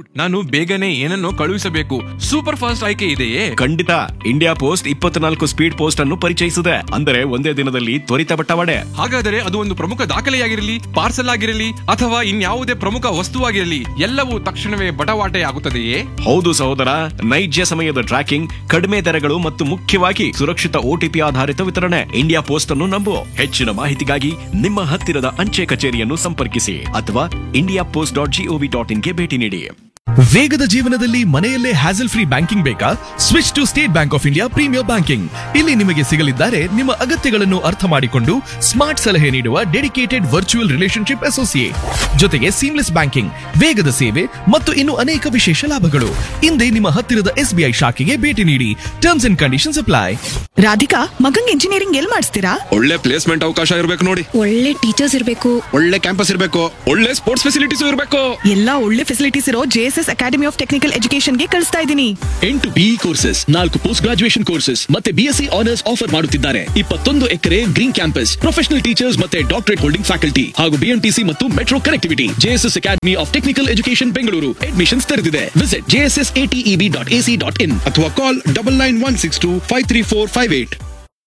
ನಾನು ಬೇಗನೆ ಏನನ್ನೋ ಕಳುಹಿಸಬೇಕು ಸೂಪರ್ ಫಾಸ್ಟ್ ಆಯ್ಕೆ ಇದೆಯೇ ಖಂಡಿತ ಇಂಡಿಯಾ ಪೋಸ್ಟ್ ಇಪ್ಪತ್ನಾಲ್ಕು ಸ್ಪೀಡ್ ಪೋಸ್ಟ್ ಅನ್ನು ಪರಿಚಯಿಸಿದೆ ಅಂದರೆ ಒಂದೇ ದಿನದಲ್ಲಿ ತ್ವರಿತ ಬಟ್ಟವಾಡೆ ಹಾಗಾದರೆ ಅದು ಒಂದು ಪ್ರಮುಖ ದಾಖಲೆಯಾಗಿರಲಿ ಪಾರ್ಸಲ್ ಆಗಿರಲಿ ಅಥವಾ ಇನ್ಯಾವುದೇ ಪ್ರಮುಖ ವಸ್ತುವಾಗಿರಲಿ ಎಲ್ಲವೂ ತಕ್ಷಣವೇ ಬಟವಾಟೆ ಆಗುತ್ತದೆಯೇ ಹೌದು ಸಹೋದರ ನೈಜ ಸಮಯದ ಟ್ರ್ಯಾಕಿಂಗ್ ಕಡಿಮೆ ದರಗಳು ಮತ್ತು ಮುಖ್ಯವಾಗಿ ಸುರಕ್ಷಿತ ಓಟಿಪಿ ಆಧಾರಿತ ವಿತರಣೆ ಇಂಡಿಯಾ ಪೋಸ್ಟ್ ಅನ್ನು ನಂಬು ಹೆಚ್ಚಿನ ಮಾಹಿತಿಗಾಗಿ ನಿಮ್ಮ ಹತ್ತಿರದ ಅಂಚೆ ಕಚೇರಿಯನ್ನು ಸಂಪರ್ಕಿಸಿ ಅಥವಾ India post dot gov dot ಇನ್ಗೆ ಭೇಟಿ ನೀಡಿ ವೇಗದ ಜೀವನದಲ್ಲಿ ಮನೆಯಲ್ಲೇ ಹ್ಯಾಸಲ್ ಫ್ರೀ ಬ್ಯಾಂಕಿಂಗ್ ಬೇಕಾ switch to State Bank of India premier banking ಇಲ್ಲಿ ನಿಮಗೆ ಸಿಗಲಿದ್ದಾರೆ ನಿಮ್ಮ ಅಗತ್ಯಗಳನ್ನು ಅರ್ಥ ಮಾಡಿಕೊಂಡು ಸ್ಮಾರ್ಟ್ ಸಲಹೆ ನೀಡುವ ಡೆಡಿಕೇಟೆಡ್ ವರ್ಚುವಲ್ ರಿಲೇಶನ್ಶಿಪ್ ಅಸೋಸಿಯೇಟ್ ಜೊತೆಗೆ ಸೀಮ್ಲೆಸ್ ಬ್ಯಾಂಕಿಂಗ್ ವೇಗದ ಸೇವೆ ಮತ್ತು ಇನ್ನು ಅನೇಕ ವಿಶೇಷ ಲಾಭಗಳು ಹಿಂದೆ ನಿಮ್ಮ ಹತ್ತಿರದ ಎಸ್ಬಿಐ ಶಾಖೆಗೆ ಭೇಟಿ ನೀಡಿ terms and conditions apply Radhika ಮಗಂಗ್ ಇಂಜಿನಿಯರಿಂಗ್ ಎಲ್ ಮಾಡಿಸ್ತೀರಾ ಒಳ್ಳೆ ಪ್ಲೇಸ್ಮೆಂಟ್ ಅವಕಾಶ ಇರಬೇಕು ನೋಡಿ ಒಳ್ಳೆ ಟೀಚರ್ಸ್ ಇರಬೇಕು ಒಳ್ಳೆ ಕ್ಯಾಂಪಸ್ ಇರಬೇಕು ಒಳ್ಳೆ ಸ್ಪೋರ್ಟ್ಸ್ ಫೆಸಿಲಿಟೀಸ್ ಇರಬೇಕು ಎಲ್ಲಾ ಒಳ್ಳೆ ಫೆಸಿಲಿಟೀಸ್ ಇರೋ ಜೆಎಸ್ಎಸ್ ಅಕಾಡೆಮಿ ಆಫ್ ಟೆಕ್ನಿಕಲ್ ಎಜುಕೇಶನ್ಗೆ ಕಳಿಸ್ತಾ ಇದ್ದೀನಿ ಎಂಟು ಬಿಇ ಕೋರ್ಸಸ್ ನಾಲ್ಕು ಪೋಸ್ಟ್ ಗ್ರಾಜುಯೇಷನ್ ಕೋರ್ಸಸ್ ಮತ್ತೆ ಬಿಎಸ್ಸಿ ಆನರ್ಸ್ ಆಫರ್ ಮಾಡುತ್ತಿದ್ದಾರೆ ಇಪ್ಪತ್ತೊಂದು acre green campus professional teachers ಮತ್ತೆ ಡಾಕ್ಟರೇಟ್ ಹೋಲ್ಡಿಂಗ್ ಫ್ಯಾಕಲ್ಟಿ ಹಾಗೂ ಬಿಎಂಟಿಸಿ ಮತ್ತು metro connectivity JSS academy of technical education Bengaluru admissions ತೆರೆದಿದೆ visit JSS ATEB dot ac dot in ಅಥವಾ call double nine one six two five three four five eight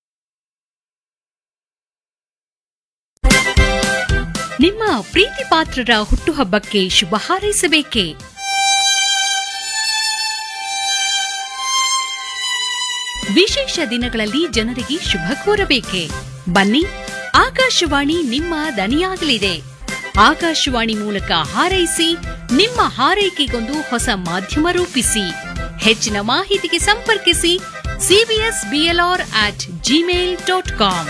ನಿಮ್ಮ ಪ್ರೀತಿ ಪಾತ್ರರ ಹುಟ್ಟುಹಬ್ಬಕ್ಕೆ ಶುಭ ಹಾರೈಸಬೇಕೇ ವಿಶೇಷ ದಿನಗಳಲ್ಲಿ ಜನರಿಗೆ ಶುಭ ಕೋರಬೇಕೆ ಬನ್ನಿ ಆಕಾಶವಾಣಿ ನಿಮ್ಮ ದನಿಯಾಗಲಿದೆ ಆಕಾಶವಾಣಿ ಮೂಲಕ ಹಾರೈಸಿ ನಿಮ್ಮ ಹಾರೈಕೆಗೊಂದು ಹೊಸ ಮಾಧ್ಯಮ ರೂಪಿಸಿ ಹೆಚ್ಚಿನ ಮಾಹಿತಿಗೆ ಸಂಪರ್ಕಿಸಿ CBS BLR at Gmail dot com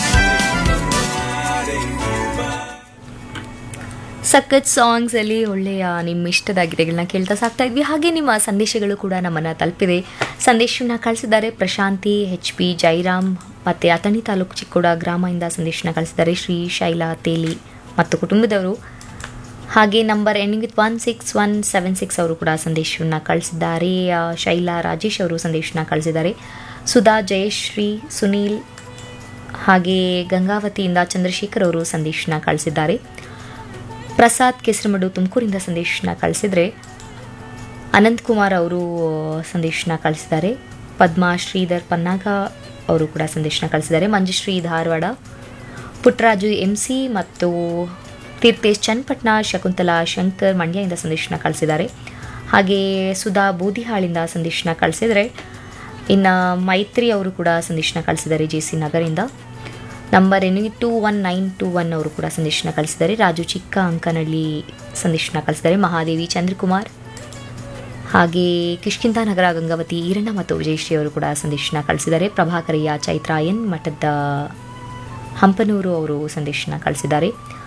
ಸಖತ್ ಸಾಂಗ್ಸ್ ಅಲ್ಲಿ ಒಳ್ಳೆಯ ನಿಮ್ಮ ಇಷ್ಟದ ಗೀತೆಗಳನ್ನ ಕೇಳ್ತಾ ಸಾಕ್ತಾ ಇದ್ವಿ ಹಾಗೆ ನಿಮ್ಮ ಸಂದೇಶಗಳು ಕೂಡ ನಮ್ಮನ್ನು ತಲುಪಿದೆ ಸಂದೇಶನ ಕಳಿಸಿದ್ದಾರೆ ಪ್ರಶಾಂತಿ ಎಚ್ ಪಿ ಜೈರಾಮ್ ಮತ್ತು ಅಥಣಿ ತಾಲೂಕು ಚಿಕ್ಕೋಡ ಗ್ರಾಮದಿಂದ ಸಂದೇಶನ ಕಳಿಸಿದ್ದಾರೆ ಶ್ರೀ ಶೈಲಾ ತೇಲಿ ಮತ್ತು ಕುಟುಂಬದವರು ಹಾಗೆ number ending with one six one seven six ಅವರು ಕೂಡ ಸಂದೇಶವನ್ನು ಕಳಿಸಿದ್ದಾರೆ ಆ, ಶೈಲಾ ರಾಜೇಶ್ ಅವರು ಸಂದೇಶನ ಕಳಿಸಿದ್ದಾರೆ ಸುಧಾ ಜಯಶ್ರೀ ಸುನೀಲ್ ಹಾಗೆ ಗಂಗಾವತಿಯಿಂದ ಚಂದ್ರಶೇಖರ್ ಅವರು ಸಂದೇಶನ ಕಳಿಸಿದ್ದಾರೆ ಪ್ರಸಾದ್ ಕೆಸರಮಡು ತುಮಕೂರಿಂದ ಸಂದೇಶನ ಕಳಿಸಿದರೆ ಅನಂತಕುಮಾರ್ ಅವರು ಸಂದೇಶನ ಕಳಿಸಿದ್ದಾರೆ ಪದ್ಮಾ ಶ್ರೀಧರ್ ಪನ್ನಾಗ ಅವರು ಕೂಡ ಸಂದೇಶನ ಕಳಿಸಿದ್ದಾರೆ ಮಂಜುಶ್ರೀ ಧಾರವಾಡ ಪುಟ್ಟರಾಜು ಎಂ ಸಿ ಮತ್ತು ತೀರ್ಥೇಶ್ ಚನ್ನಪಟ್ನ ಶಕುಂತಲಾ ಶಂಕರ್ ಮಂಡ್ಯದಿಂದ ಸಂದೇಶನ ಕಳಿಸಿದ್ದಾರೆ ಹಾಗೆ ಸುಧಾ ಬೂದಿಹಾಳಿಂದ ಸಂದೇಶನ ಕಳಿಸಿದರೆ ಇನ್ನು ಮೈತ್ರಿ ಅವರು ಕೂಡ ಸಂದೇಶನ ಕಳಿಸಿದ್ದಾರೆ ಜೆ ಸಿ ನಗರಿಂದ number any two one nine two one ಅವರು ಕೂಡ ಸಂದೇಶನ ಕಳಿಸಿದ್ದಾರೆ ರಾಜು ಚಿಕ್ಕ ಅಂಕನಹಳ್ಳಿ ಸಂದೇಶನ ಕಳಿಸಿದ್ದಾರೆ ಮಹಾದೇವಿ ಚಂದ್ರಕುಮಾರ್ ಹಾಗೆ ಕಿಷ್ಕಿಂತ ನಗರ ಗಂಗಾವತಿ ಈರಣ್ಣ ಮತ್ತು ವಿಜಯಶ್ರೀ ಅವರು ಕೂಡ ಸಂದೇಶನ ಕಳಿಸಿದ್ದಾರೆ ಪ್ರಭಾಕರಯ್ಯ ಚೈತ್ರ ಎನ್ ಮಠದ ಹಂಪನೂರು ಅವರು ಸಂದೇಶನ ಕಳಿಸಿದ್ದಾರೆ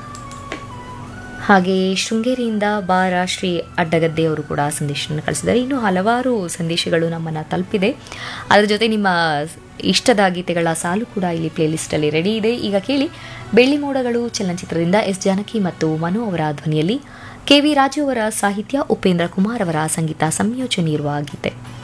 ಹಾಗೆ ಶೃಂಗೇರಿಯಿಂದ ಬಾರ ಶ್ರೀ ಅಡ್ಡಗದ್ದೆ ಅವರು ಕೂಡ ಸಂದೇಶನ ಕಳಿಸಿದ್ದಾರೆ ಇನ್ನು ಹಲವಾರು ಸಂದೇಶಗಳು ನಮ್ಮನ್ನು ತಲುಪಿದೆ ಅದರ ಜೊತೆ ನಿಮ್ಮ ಇಷ್ಟದ ಗೀತೆಗಳ ಸಾಲು ಕೂಡ ಇಲ್ಲಿ ಪ್ಲೇಲಿಸ್ಟಲ್ಲಿ ರೆಡಿ ಇದೆ ಈಗ ಕೇಳಿ ಬೆಳ್ಳಿ ಮೋಡಗಳು ಚಲನಚಿತ್ರದಿಂದ ಎಸ್ ಜಾನಕಿ ಮತ್ತು ಮನು ಅವರ ಧ್ವನಿಯಲ್ಲಿ ಕೆ ವಿ ರಾಜು ಅವರ ಸಾಹಿತ್ಯ ಉಪೇಂದ್ರ ಕುಮಾರ್ ಅವರ ಸಂಗೀತ ಸಂಯೋಜನೆ ಇರುವ ಗೀತೆ